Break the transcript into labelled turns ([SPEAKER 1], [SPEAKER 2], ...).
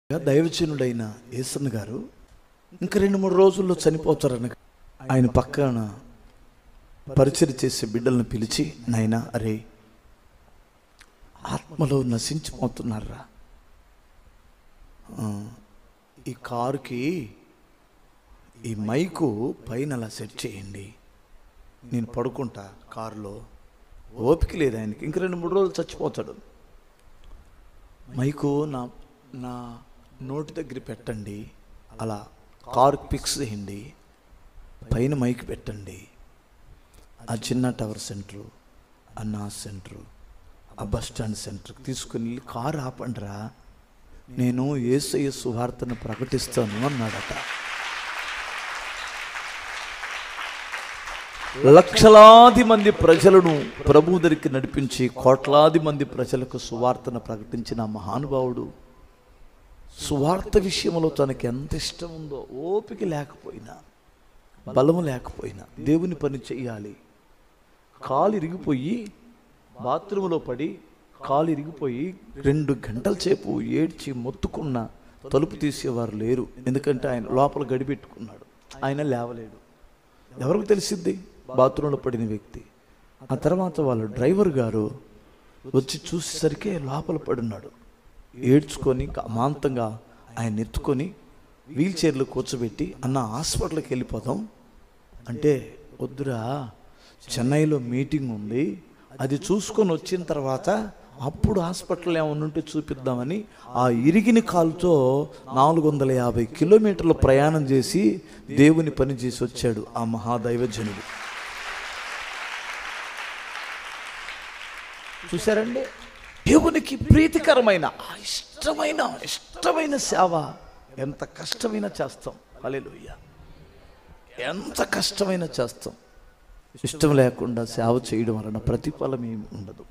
[SPEAKER 1] దైవచనుడైన యేసన్న గారు ఇంక రెండు మూడు రోజుల్లో చనిపోతారని ఆయన పక్కన పరిచయం చేసే బిడ్డలను పిలిచి నాయనా అరే ఆత్మలో నశించిపోతున్నారా ఆ, ఈ కారుకి ఈ మైకు పైన అలా సెట్ చేయండి నేను పడుకుంటా కారులో ఓపిక లేదు ఆయనకి ఇంక రెండు మూడు రోజులు చచ్చిపోతాడు మైకు నా నా నోటి దగ్గర పెట్టండి అలా కారు ఫిక్స్ చేయండి పైన మైక్ పెట్టండి ఆ చిన్న టవర్ సెంటరు ఆ నా సెంటరు ఆ బస్ స్టాండ్ సెంటర్కి తీసుకుని వెళ్ళి కారు ఆపండిరా నేను ఏసయ్య సువార్తను ప్రకటిస్తాను అన్నాడట లక్షలాది మంది ప్రజలను ప్రభు దగ్గరికి నడిపించి కోట్లాది మంది ప్రజలకు సువార్తను ప్రకటించిన ఆ మహానుభావుడు సువార్త విషయంలో తనకి ఎంత ఇష్టం ఉందో ఓపిక లేకపోయినా బలము లేకపోయినా దేవుని పని చెయ్యాలి కాలు ఇరిగిపోయి బాత్రూంలో పడి కాలు ఇరిగిపోయి రెండు గంటల సేపు ఏడ్చి మొత్తుకున్న తలుపు తీసేవారు లేరు ఎందుకంటే ఆయన లోపల గడిపెట్టుకున్నాడు ఆయన లేవలేడు ఎవరికి తెలిసిద్ది బాత్రూంలో పడిన వ్యక్తి ఆ తర్వాత వాళ్ళ డ్రైవర్ గారు వచ్చి చూసేసరికి లోపల పడున్నాడు ఏడ్చుకొని అమాంతంగా ఆయన ఎత్తుకొని వీల్ చైర్లో కూర్చోబెట్టి అన్న హాస్పిటల్కి వెళ్ళిపోదాం అంటే వద్దురా చెన్నైలో మీటింగ్ ఉంది అది చూసుకొని వచ్చిన తర్వాత అప్పుడు హాస్పిటల్ ఏమన్నా ఉంటే చూపిద్దామని ఆ ఇరిగిన కాలుతో నాలుగు వందల యాభై కిలోమీటర్ల ప్రయాణం చేసి దేవుని పని చేసి వచ్చాడు ఆ మహాదైవజనుడు చూసారండి దేవునికి ప్రీతికరమైన ఆ ఇష్టమైన ఇష్టమైన సేవ ఎంత కష్టమైనా చేస్తాం హల్లెలూయా ఎంత కష్టమైనా చేస్తాం ఇష్టం లేకుండా సేవ చేయడం వలన ప్రతిఫలం ఏమి ఉండదు